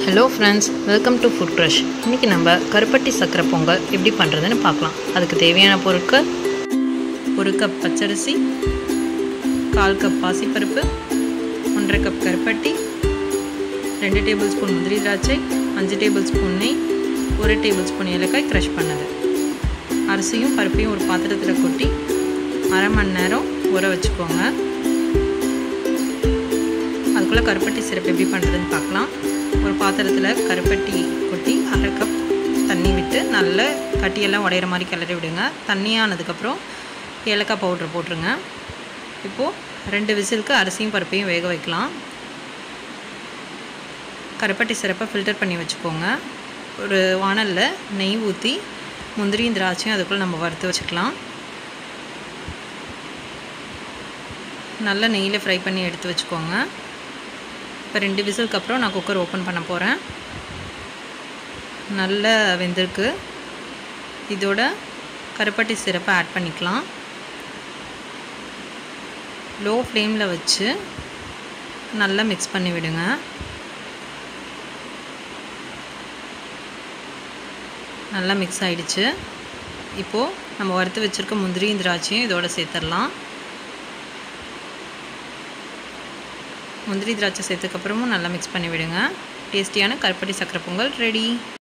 hello friends welcome to food crush இன்றைக்கி நம்ம கருப்பட்டி சக்கரை பொங்கல் எப்படி பண்ணுறதுன்னு பார்க்கலாம் அதுக்கு தேவையான பொருட்கள் ஒரு கப் பச்சரிசி கால் கப் பாசிப்பருப்பு ஒன்றரை கப் கருப்பட்டி ரெண்டு டேபிள் ஸ்பூன் முந்திரி திராட்சை அஞ்சு டேபிள் ஸ்பூன் நெய் ஒரு டேபிள் ஸ்பூன் ஏலக்காய் க்ரஷ் பண்ணது அரிசியும் பருப்பையும் ஒரு பாத்திரத்தில் கொட்டி அரை மணி நேரம் ஊற வச்சுக்கோங்க அதுக்குள்ளே கருப்பட்டி சிரப் எப்படி பண்ணுறதுன்னு பார்க்கலாம் ஒரு பாத்திரத்தில் கருப்பட்டி கொட்டி அரை கப் தண்ணி விட்டு நல்ல கட்டியெல்லாம் உடையிற மாதிரி கிளறி விடுங்க தண்ணியானதுக்கப்புறம் ஏலக்காய் பவுட்ரு போட்டுருங்க இப்போது ரெண்டு விசிலுக்கு அரிசியும் பருப்பையும் வேக வைக்கலாம் கருப்பட்டி சிறப்பை ஃபில்டர் பண்ணி வச்சுக்கோங்க ஒரு வானலில் நெய் ஊற்றி முந்திரியும் திராட்சையும் அதுக்குள்ளே நம்ம வறுத்து வச்சுக்கலாம் நல்ல நெய்யில் ஃப்ரை பண்ணி எடுத்து வச்சுக்கோங்க இப்போ ரெண்டு விசிலுக்கு அப்புறம் நான் குக்கர் ஓப்பன் பண்ண போகிறேன் நல்ல வெந்திருக்கு இதோட கருப்பட்டி சிரப்பை ஆட் பண்ணிக்கலாம் லோ ஃப்ளேமில் வச்சு நல்லா மிக்ஸ் பண்ணி விடுங்க நல்லா மிக்ஸ் ஆகிடுச்சு இப்போது நம்ம வறுத்து வச்சுருக்க முந்திரியும் திராட்சையும் இதோட சேர்த்துடலாம் முந்திரி திராட்சை சேர்த்ததுக்கப்புறமும் நல்லா மிக்ஸ் பண்ணி விடுங்க டேஸ்டியான கருப்பட்டி சக்கரை பொங்கல் ரெடி